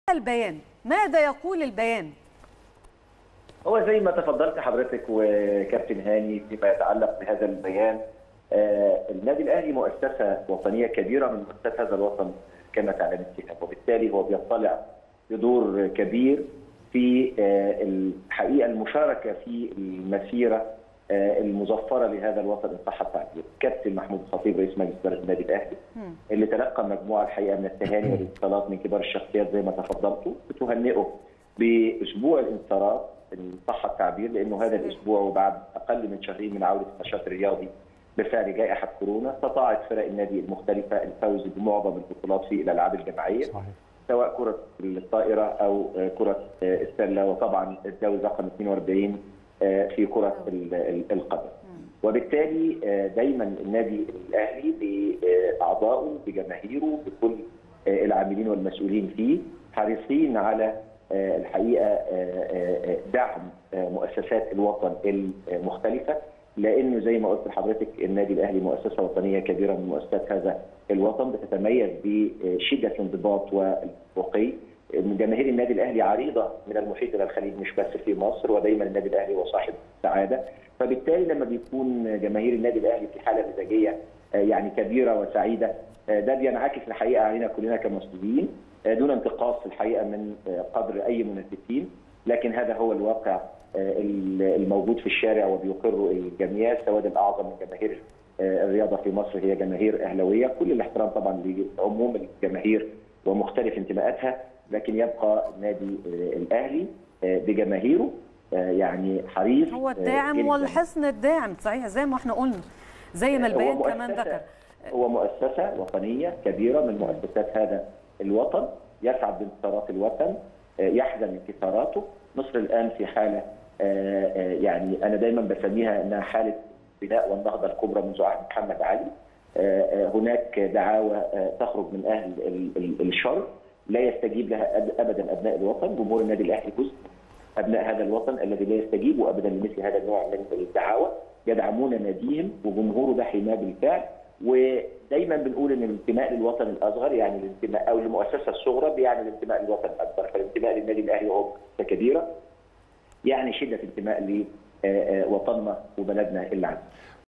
البيان ماذا يقول البيان هو زي ما تفضلت حضرتك وكابتن هاني فيما يتعلق بهذا البيان آه النادي الاهلي مؤسسه وطنيه كبيره من مؤسسات هذا الوطن كما تعلم السهام وبالتالي هو بيطلع بدور كبير في آه الحقيقه المشاركه في المسيره آه المظفره لهذا الوطن ان صح التعبير. كابتن محمود الخطيب رئيس مجلس اداره النادي الاهلي اللي تلقى مجموعه الحقيقه من التهاني والاتصالات من كبار الشخصيات زي ما تفضلتوا بتهنئه باسبوع الانتصارات ان صح التعبير لانه هذا الاسبوع وبعد اقل من شهرين من عوده النشاط الرياضي بفعل جائحه كورونا استطاعت فرق النادي المختلفه الفوز بمعظم البطولات في الالعاب الجماعيه صحيح. سواء كره الطائره او كره السله وطبعا الجوز رقم 42 في كره القدم. وبالتالي دايما النادي الاهلي باعضائه بجماهيره بكل العاملين والمسؤولين فيه حريصين على الحقيقه دعم مؤسسات الوطن المختلفه لانه زي ما قلت لحضرتك النادي الاهلي مؤسسه وطنيه كبيره من مؤسسات هذا الوطن بتتميز بشده الانضباط والرقي جماهير النادي الاهلي عريضه من المحيط الى الخليج مش بس في مصر ودايما النادي الاهلي هو صاحب سعاده فبالتالي لما بيكون جماهير النادي الاهلي في حاله مزاجيه يعني كبيره وسعيده ده بينعكس الحقيقه علينا كلنا كمسؤولين دون انتقاص الحقيقه من قدر اي منافسين لكن هذا هو الواقع الموجود في الشارع وبيقره الجميع السواد الاعظم من جماهير الرياضه في مصر هي جماهير اهلاويه كل الاحترام طبعا لعموم الجماهير ومختلف انتماءاتها لكن يبقى النادي الاهلي بجماهيره يعني حريص هو الداعم والحصن الداعم صحيح زي ما احنا قلنا زي ما البيان كمان ذكر هو مؤسسه وطنيه كبيره من مؤسسات هذا الوطن يسعد بانتصارات الوطن يحزن انتصاراته مصر الان في حاله يعني انا دايما بسميها انها حاله بناء والنهضه الكبرى منذ عهد محمد علي هناك دعاوى تخرج من اهل الشر لا يستجيب لها ابدا ابناء الوطن جمهور النادي الاهلي جزء ابناء هذا الوطن الذي لا يستجيب ابدا لمثل هذا النوع من الدعاوى يدعمون ناديهم وجمهوره ده حماه بالفعل ودايما بنقول ان الانتماء للوطن الاصغر يعني الانتماء او المؤسسه الصغرى بيعني الانتماء للوطن الاكبر فالانتماء للنادي الاهلي وهو مؤسسه كبيره يعني شده انتماء لوطننا وبلدنا اللي عندنا.